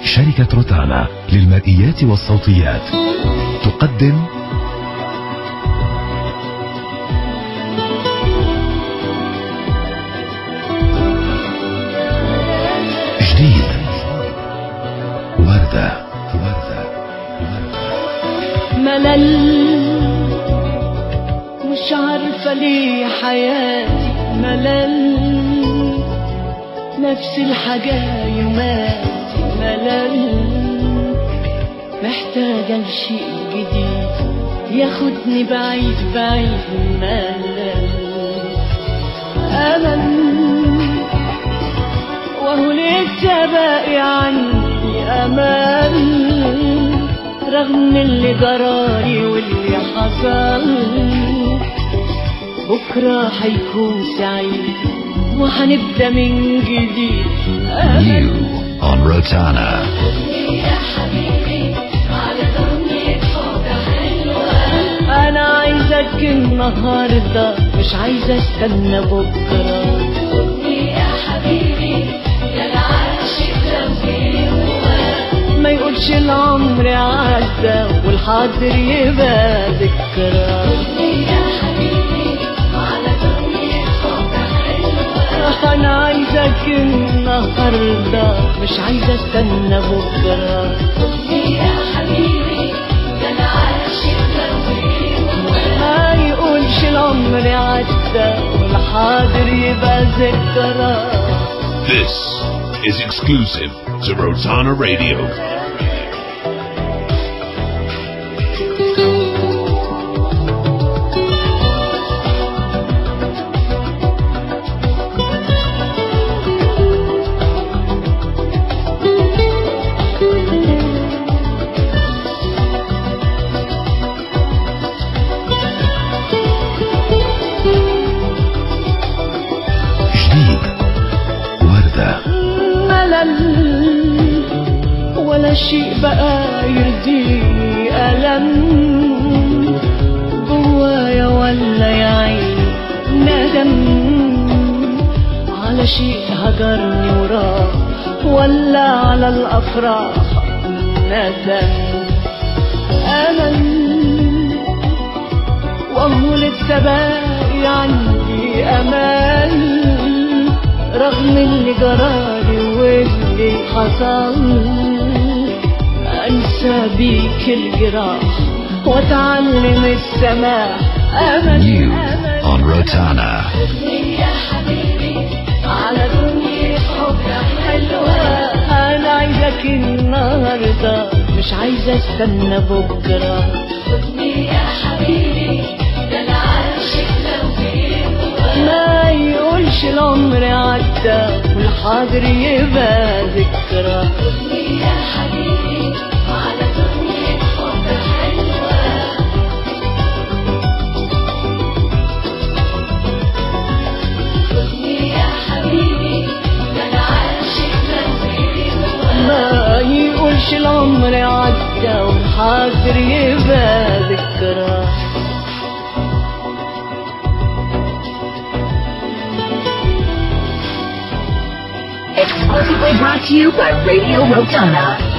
شركة روتانا للمرئيات والصوتيات تقدم جديد وردة وردة ملل مش عارفة ليه حياتي ملل نفس الحاجة يوماتي ملل محتاجة لشيء جديد ياخدني بعيد بعيد ملل أمل وهو لسه باقي عندي أمل رغم اللي جرالي واللي حصل بكرة هيكون سعيد وهنبدأ من جديد New on Rotana يا حبيبي على دنيا حب حلوة أنا عايزك النهاردة مش عايزة استنى بكرة يا حبيبي يا العاشق ما يقولش العمر عدى والحاضر يبقى ذكرى يا حبيبي على دنيا حب حلوة أنا عايزك النهاردة مش عايزة استنى بكرة يا حبيبي ده أنا عاشق ما يقولش العمر عدى والحاضر يبقى ذكرى This is exclusive to Rotana Radio. جديد وردة ملل ولا شيء بقى يرضيني ألم جوايا ولا يا عيني ندم على شيء هجرني وراه ولا على الأفراح ندم أمل وهو لسه باقي عندي امل رغم اللي جرالي واللي حصل انسى بيك الجراح واتعلم السماح امل New امل on Rotana يا حبيبي على دنيا حب حلوة أنا عايزك النهاردة مش عايزة استنى بكرة خدني يا حبيبي ده أنا عاشق لو ما يقولش العمر عدى والحاضر يبقى ذكرى خدني يا حبيبي على دنيا حب حلوة خدني يا حبيبي ده انا عاشق ما يقولش العمر عدى والحاضر يبقى ذكرى Exclusively brought to you by Radio Rotana.